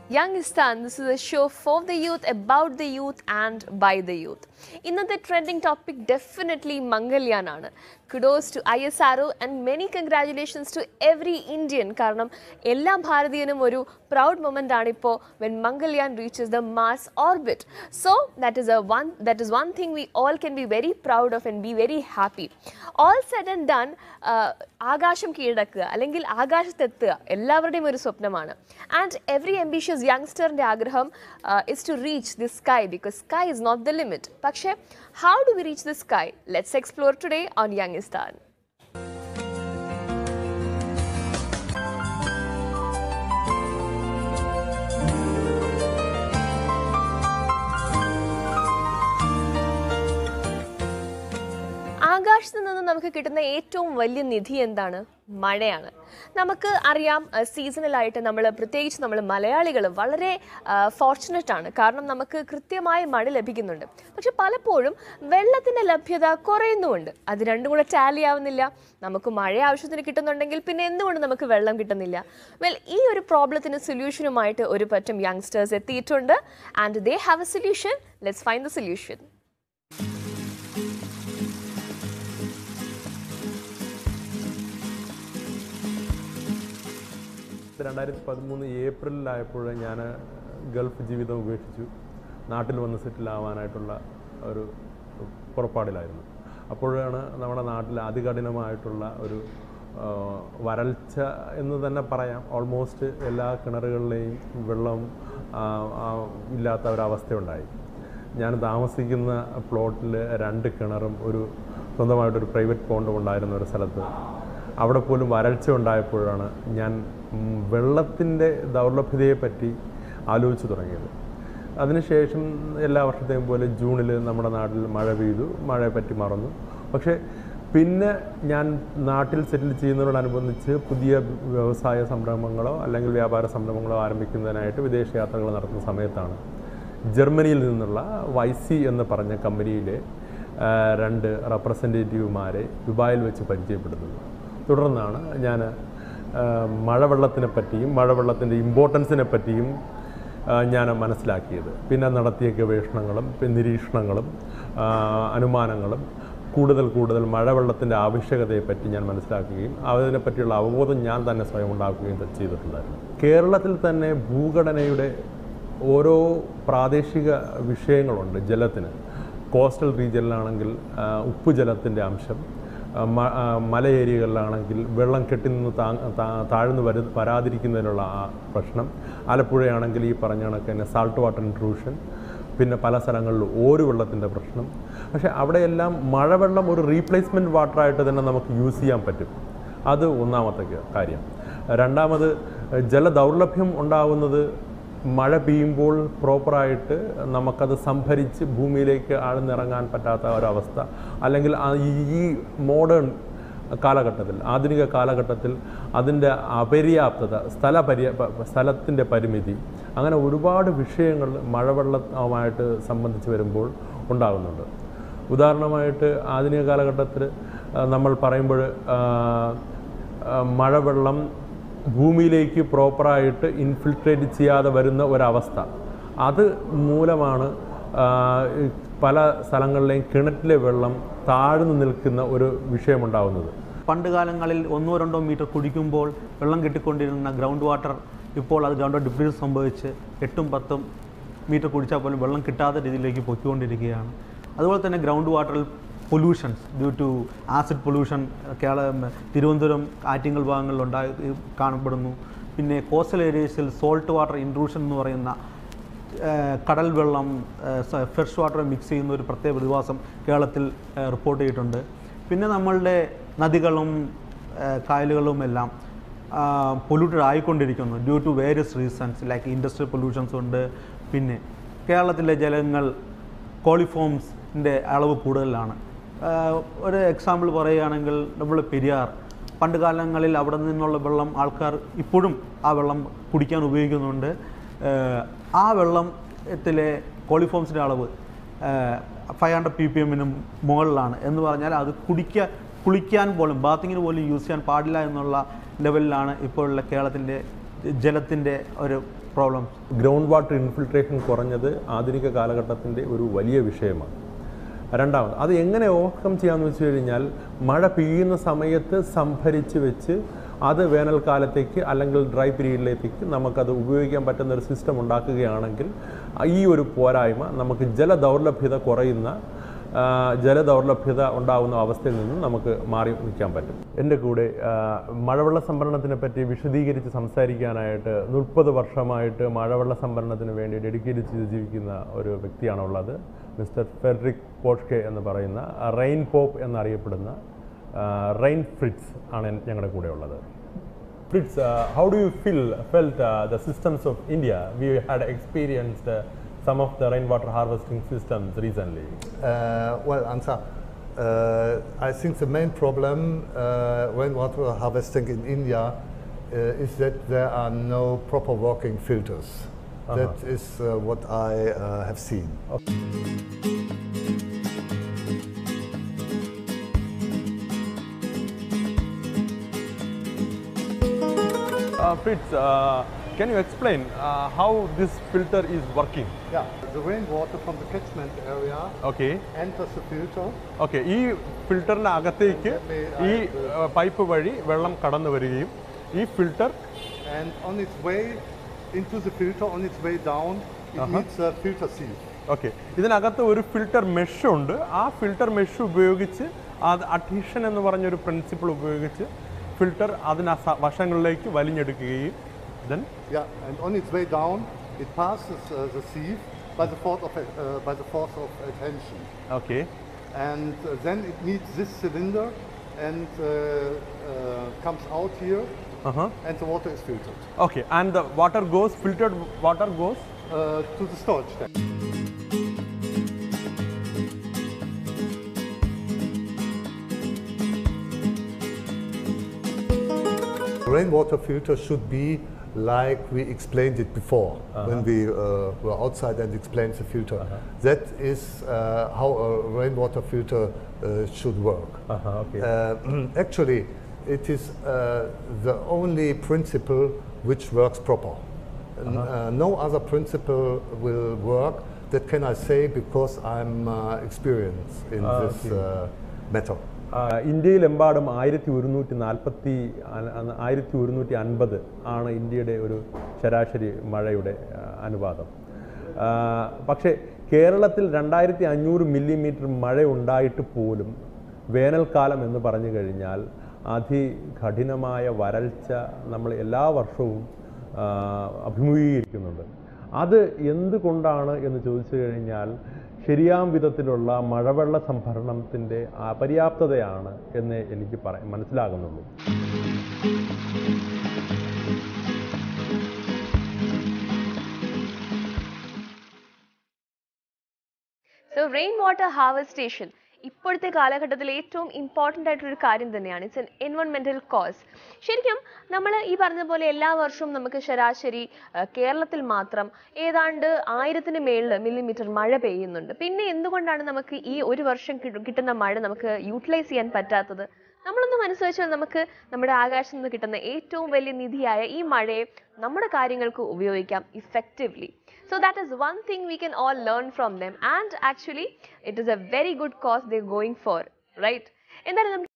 Youngistan, this is a show for the youth, about the youth and by the youth. ഇന്നത്തെ trending topic definitely മംഗൾയാനാണ് kudos to I S R O and many congratulations to every Indian കാരണം എല്ലാ ഭാരതീയനും ഒരു proud moment ആണ് ഇപ്പോൾ when Mangalyaan reaches the Mars orbit so that is a one that is one thing we all can be very proud of and be very happy all said and done ആകാശം കീഴടക്കുക അല്ലെങ്കിൽ ആകാശത്തെത്തുക എല്ലാവരുടെയും ഒരു സ്വപ്നമാണ് and every ambitious യങ്സ്റ്ററിൻ്റെ ആഗ്രഹം is to reach the sky because sky is not the limit പക്ഷേ how do we reach the sky let's explore today on Youngistan ആകാശത്ത് നിന്ന് നമുക്ക് കിട്ടുന്ന ഏറ്റവും വലിയ നിധി എന്താണ് മഴയാണ് നമുക്ക് അറിയാം സീസണലായിട്ട് നമ്മൾ പ്രത്യേകിച്ച് നമ്മൾ മലയാളികൾ വളരെ ഫോർച്ചുനേറ്റ് ആണ് കാരണം നമുക്ക് കൃത്യമായ മഴ ലഭിക്കുന്നുണ്ട് പക്ഷെ പലപ്പോഴും വെള്ളത്തിൻ്റെ ലഭ്യത കുറയുന്നുമുണ്ട് അത് രണ്ടും കൂടെ ടാലി ആവുന്നില്ല നമുക്ക് മഴ ആവശ്യത്തിന് കിട്ടുന്നുണ്ടെങ്കിൽ പിന്നെ എന്തുകൊണ്ട് നമുക്ക് വെള്ളം കിട്ടുന്നില്ല വെൽ ഈ ഒരു പ്രോബ്ലത്തിന് സൊല്യൂഷനുമായിട്ട് ഒരു പറ്റം യങ്സ്റ്റേഴ്സ് എത്തിയിട്ടുണ്ട് and they have a solution let's find the solution രണ്ടായിരത്തി പതിമൂന്ന് ഏപ്രിലിലായപ്പോൾ ഞാൻ ഗൾഫ് ജീവിതം ഉപേക്ഷിച്ചു നാട്ടിൽ വന്ന് സെറ്റിൽ ആവാനായിട്ടുള്ള ഒരു പുറപ്പാടിലായിരുന്നു അപ്പോഴാണ് നമ്മുടെ നാട്ടിൽ അതികഠിനമായിട്ടുള്ള ഒരു ആ, വരൾച്ച എന്ന് തന്നെ പറയാം ഓൾമോസ്റ്റ് എല്ലാ കിണറുകളിലെയും വെള്ളം ആ, ആ, ഇല്ലാത്ത ഒരവസ്ഥയുണ്ടായി ഞാൻ താമസിക്കുന്ന പ്ലോട്ടിൽ രണ്ട് കിണറും ഒരു സ്വന്തമായിട്ടൊരു പ്രൈവറ്റ് പോണ്ടും ഉണ്ടായിരുന്ന ഒരു സ്ഥലത്ത് അവിടെ പോലും വരൾച്ച ഉണ്ടായപ്പോഴാണ് ഞാൻ ഉം, വെള്ളത്തിൻ്റെ ദൗർലഭ്യതയെപ്പറ്റി ആലോചിച്ചു തുടങ്ങിയത് അതിനുശേഷം എല്ലാ വർഷത്തെയും പോലെ ജൂണിൽ നമ്മുടെ നാട്ടിൽ മഴ പെയ്തു മഴയെപ്പറ്റി മറന്നു പക്ഷേ പിന്നെ ഞാൻ നാട്ടിൽ സെറ്റിൽ ചെയ്യുന്നതിനോടനുബന്ധിച്ച് പുതിയ വ്യവസായ സംരംഭങ്ങളോ അല്ലെങ്കിൽ വ്യാപാര സംരംഭങ്ങളോ ആരംഭിക്കുന്നതിനായിട്ട് വിദേശയാത്രകൾ നടത്തുന്ന സമയത്താണ് ജർമ്മനിയിൽ നിന്നുള്ള വൈസി എന്ന് പറഞ്ഞ കമ്പനിയിലെ ആ, രണ്ട് റെപ്രസെൻറ്റേറ്റീവുമാരെ ദുബായിൽ വെച്ച് പരിചയപ്പെടുന്നത് തുടർന്നാണ് ഞാൻ മഴവെള്ളത്തിനെ പറ്റിയും മഴവെള്ളത്തിൻ്റെ ഇമ്പോർട്ടൻസിനെ പറ്റിയും ആ, ഞാൻ മനസ്സിലാക്കിയത് പിന്നെ നടത്തിയ ഗവേഷണങ്ങളും പിന്നെ നിരീക്ഷണങ്ങളും ആ, അനുമാനങ്ങളും കൂടുതൽ കൂടുതൽ മഴവെള്ളത്തിൻ്റെ ആവശ്യകതയെപ്പറ്റി ഞാൻ മനസ്സിലാക്കുകയും അതിനെപ്പറ്റിയുള്ള അവബോധം ഞാൻ തന്നെ സ്വയം ഉണ്ടാക്കുകയും ചെയ്തിട്ടുണ്ടായിരുന്നു കേരളത്തിൽ തന്നെ ഭൂഘടനയുടെ ഓരോ പ്രാദേശിക വിഷയങ്ങളുണ്ട് ജലത്തിന് കോസ്റ്റൽ റീജിയനിലാണെങ്കിൽ ആ, ഉപ്പുജലത്തിൻ്റെ അംശം ആ, മ- ആ, മല ഏരിയകളിലാണെങ്കിൽ വെള്ളം കെട്ടി നിന്ന് താ താ- താഴ്ന്നു വരു വരാതിരിക്കുന്നതിനുള്ള ആ പ്രശ്നം ആലപ്പുഴയാണെങ്കിൽ ഈ പറഞ്ഞ കണക്ക് തന്നെ സാൾട്ട് വാട്ടർ ഇൻട്രൂഷൻ പിന്നെ പല സ്ഥലങ്ങളിലും ഓരു വെള്ളത്തിൻ്റെ പ്രശ്നം പക്ഷേ അവിടെയെല്ലാം മഴവെള്ളം ഒരു റീപ്ലേസ്മെൻറ്റ് വാട്ടറായിട്ട് തന്നെ നമുക്ക് യൂസ് ചെയ്യാൻ പറ്റും അത് ഒന്നാമത്തെ ക- കാര്യം രണ്ടാമത് ജലദൗർലഭ്യം ഉണ്ടാവുന്നത് മഴ പെയ്യുമ്പോൾ പ്രോപ്പറായിട്ട് നമുക്കത് സംഭരിച്ച് ഭൂമിയിലേക്ക് ആഴ്ന്നിറങ്ങാൻ പറ്റാത്ത ഒരവസ്ഥ അല്ലെങ്കിൽ ആ ഈ- ഈ മോഡേൺ കാലഘട്ടത്തിൽ ആധുനിക കാലഘട്ടത്തിൽ അതിൻ്റെ അപര്യാപ്തത സ്ഥല പര്യ പ- സ്ഥലത്തിൻ്റെ പരിമിതി അങ്ങനെ ഒരുപാട് വിഷയങ്ങൾ മഴവെള്ളവുമായിട്ട് സംബന്ധിച്ച് വരുമ്പോൾ ഉണ്ടാകുന്നുണ്ട് ഉദാഹരണമായിട്ട് ആധുനിക കാലഘട്ടത്തിൽ ആ, നമ്മൾ പറയുമ്പോൾ ആ, ആ, മഴവെള്ളം ഭൂമിയിലേക്ക് പ്രോപ്പറായിട്ട് ഇൻഫിൽട്രേറ്റ് ചെയ്യാതെ വരുന്ന ഒരവസ്ഥ അത് മൂലമാണ് ആ, ഈ പല സ്ഥലങ്ങളിലെയും കിണറ്റിലെ വെള്ളം താഴ്ന്നു നിൽക്കുന്ന ഒരു വിഷയമുണ്ടാകുന്നത് പണ്ട് കാലങ്ങളിൽ ഒന്നോ രണ്ടോ മീറ്റർ കുടിക്കുമ്പോൾ വെള്ളം കിട്ടിക്കൊണ്ടിരുന്ന ഗ്രൗണ്ട് വാട്ടർ ഇപ്പോൾ അത് ഗ്രൗണ്ട് വാട്ടർ ഡിപ്രീസ് സംഭവിച്ച് എട്ടും പത്തും മീറ്റർ കുടിച്ചാൽ പോലും വെള്ളം കിട്ടാത്ത രീതിയിലേക്ക് പൊയ്ക്കൊണ്ടിരിക്കുകയാണ് അതുപോലെ തന്നെ ഗ്രൗണ്ട് വാട്ടറിൽ pollutions due to acid pollution Kerala Thiruvananthapuram Attingal ഭാഗങ്ങളിൽ ഉണ്ടായി കാണപ്പെടുന്നു പിന്നെ കോസ്റ്റൽ ഏരിയസിൽ സോൾട്ട് വാട്ടർ ഇൻട്രൂഷൻ എന്ന് പറയുന്ന ഏഹ് കടൽ വെള്ളം ഫ്രഷ് വാട്ടർ മിക്സ് ചെയ്യുന്ന ഒരു പ്രത്യേക പ്രതിഭാസം കേരളത്തിൽ ഏഹ് റിപ്പോർട്ട് ചെയ്തിട്ടുണ്ട് പിന്നെ നമ്മളുടെ നദികളും ഏഹ് കായലുകളും എല്ലാം പൊല്യൂട്ടഡ് ആയിക്കൊണ്ടിരിക്കുന്നു due to various reasons like industrial pollutions ഉണ്ട് പിന്നെ കേരളത്തിലെ ജലങ്ങൾ കോളിഫോംസിൻ്റെ അളവ് കൂടുതലാണ് ആഹ് ഒരു എക്സാമ്പിൾ പറയുകയാണെങ്കിൽ നമ്മൾ പെരിയാർ പണ്ട് കാലങ്ങളിൽ അവിടെ നിന്നുള്ള വെള്ളം ആൾക്കാർ ഇപ്പോഴും ആ വെള്ളം കുടിക്കാൻ ഉപയോഗിക്കുന്നുണ്ട് ആഹ് ആ വെള്ളത്തിലെ കോളിഫോംസിൻ്റെ അളവ് ഫൈവ് ഹൺഡ്രഡ് പി പി എമ്മിന് മുകളിലാണ് എന്ന് പറഞ്ഞാൽ അത് കുടിക്കാൻ കുളിക്കാൻ പോലും ബാത്തിങ്ങിന് പോലും യൂസ് ചെയ്യാൻ പാടില്ല എന്നുള്ള ലെവലിലാണ് ഇപ്പോഴുള്ള കേരളത്തിൻ്റെ ജലത്തിൻ്റെ ഒരു problems. ഗ്രൗണ്ട് വാട്ടർ ഇൻഫിൽട്രേഷൻ കുറഞ്ഞത് ആധുനിക കാലഘട്ടത്തിൻ്റെ ഒരു വലിയ വിഷയമാണ് രണ്ടാമത് അത് എങ്ങനെ ഓവർകം ചെയ്യാമെന്ന് വെച്ച് കഴിഞ്ഞാൽ മഴ പെയ്യുന്ന സമയത്ത് സംഭരിച്ച് വെച്ച് അത് വേനൽക്കാലത്തേക്ക് അല്ലെങ്കിൽ ഡ്രൈ പീരീഡിലേക്ക് നമുക്കത് ഉപയോഗിക്കാൻ പറ്റുന്ന ഒരു സിസ്റ്റം ഉണ്ടാക്കുകയാണെങ്കിൽ ഈ ഒരു പോരായ്മ നമുക്ക് ജലദൗർലഭ്യത കുറയുന്ന ആ, ജലദൗർലഭ്യത ഉണ്ടാകുന്ന അവസ്ഥയിൽ നിന്ന് നമുക്ക് മാറി നിൽക്കാൻ പറ്റും എൻ്റെ കൂടെ ആ, മഴവെള്ള സംഭരണത്തിനെ പറ്റി വിശദീകരിച്ച് സംസാരിക്കാനായിട്ട് മുപ്പത് വർഷമായിട്ട് മഴവെള്ള സംഭരണത്തിന് വേണ്ടി ഡെഡിക്കേറ്റ് ചെയ്ത് ജീവിക്കുന്ന ഒരു വ്യക്തിയാണുള്ളത് മിസ്റ്റർ ഫെഡറിക് പോഷ്കെ എന്ന് പറയുന്ന റെയിൻ പോപ്പ് എന്നറിയപ്പെടുന്ന റെയിൻ ഫ്രിറ്റ്സ് ആണ് ഞങ്ങളുടെ കൂടെ ഉള്ളത് Fritz how do you feel felt the systems of India we had experienced some of the rainwater harvesting systems recently. Uh, well, Anta, uh, I think the main problem uh, rainwater harvesting in India uh, is that there are no proper working filters. That is uh, what I uh, have seen. Uh, Fritz, uh, can you explain uh, how this filter is working? Yeah, the rainwater from the catchment area Okay. enters the filter. Okay ഈ ഫിൽറ്ററിൻ്റെ അകത്തേക്ക് ഈ pipe വഴി വെള്ളം കടന്നു വരികയും ഈ filter And on its way into the filter, on its way down, it needs a filter sieve. Okay ഇതിനകത്ത് ഒരു ഫിൽറ്റർ മെഷ് ഉണ്ട് ആ ഫിൽറ്റർ മെഷ് ഉപയോഗിച്ച് അത് അഡീഷൻ എന്ന് പറഞ്ഞൊരു പ്രിൻസിപ്പിൾ ഉപയോഗിച്ച് ഫിൽറ്റർ അതിന് ആ സ- വശങ്ങളിലേക്ക് വലിഞ്ഞെടുക്കുകയും then Yeah, and on its way down, it passes uh, the sieve by the force of uh, by the force of attention, okay and uh, then it meets this cylinder and uh, uh, comes out here, and the water is filtered okay and the water goes filtered water goes uh, to the storage tank. Rainwater filter should be like we explained it before when we uh, were outside and explained the filter. That is uh, how a rainwater filter uh, should work. Okay Uh, actually, it is uh, the only principle which works proper. N- uh, no other principle will work. That can I say because I'm uh, experienced in this uh, matter. ആ, ഇന്ത്യയിലെമ്പാടും ആയിരത്തി ഒരുന്നൂറ്റി നാൽപ്പത്തി ആയിരത്തി ഒരുന്നൂറ്റി അൻപത് ആണ് ഇന്ത്യയുടെ ഒരു ശരാശരി മഴയുടെ ആ, അനുപാതം ആ, പക്ഷേ കേരളത്തിൽ രണ്ടായിരത്തി അഞ്ഞൂറ് മില്ലിമീറ്റർ മഴ ഉണ്ടായിട്ട് പോലും വേനൽക്കാലം എന്ന് പറഞ്ഞു കഴിഞ്ഞാൽ അതികഠിനമായ വരൾച്ച നമ്മൾ എല്ലാ വർഷവും ആ, അഭിമുഖീകരിക്കുന്നുണ്ട് അത് എന്തുകൊണ്ടാണ് എന്ന് ചോദിച്ചു കഴിഞ്ഞാൽ ശരിയാം വിധത്തിലുള്ള മഴവെള്ള സംഭരണത്തിൻ്റെ അപര്യാപ്തതയാണ് എന്ന് എനിക്ക് പറ മനസ്സിലാകുന്നുള്ളൂ സോ റെയിൻ വാട്ടർ ഹാർവസ്റ്റേഷൻ ഇപ്പോഴത്തെ കാലഘട്ടത്തിൽ ഏറ്റവും ഇമ്പോർട്ടൻ്റ് ആയിട്ടൊരു കാര്യം തന്നെയാണ് ഇറ്റ്സ് എൻ എൻവയോൺമെൻറ്റൽ കോസ് ശരിക്കും നമ്മൾ ഈ പറഞ്ഞ പോലെ എല്ലാ വർഷവും നമുക്ക് ശരാശരി ആ, കേരളത്തിൽ മാത്രം ഏതാണ്ട് ആയിരത്തിന് മേളിൽ മില്ലിമീറ്റർ മഴ പെയ്യുന്നുണ്ട് പിന്നെ എന്തുകൊണ്ടാണ് നമുക്ക് ഈ ഒരു വർഷം കിട്ടു- കിട്ടുന്ന മഴ നമുക്ക് യൂട്ടിലൈസ് ചെയ്യാൻ പറ്റാത്തത് നമ്മളൊന്ന് മനസ്സ് വെച്ചാൽ നമുക്ക് നമ്മുടെ ആകാശത്ത് നിന്ന് കിട്ടുന്ന ഏറ്റവും വലിയ നിധിയായ ഈ മഴയെ നമ്മുടെ കാര്യങ്ങൾക്ക് ഉപയോഗിക്കാം effectively So that is one thing we can all learn from them and actually it is a very good cause they're going for, right? എന്തായാലും നമുക്ക്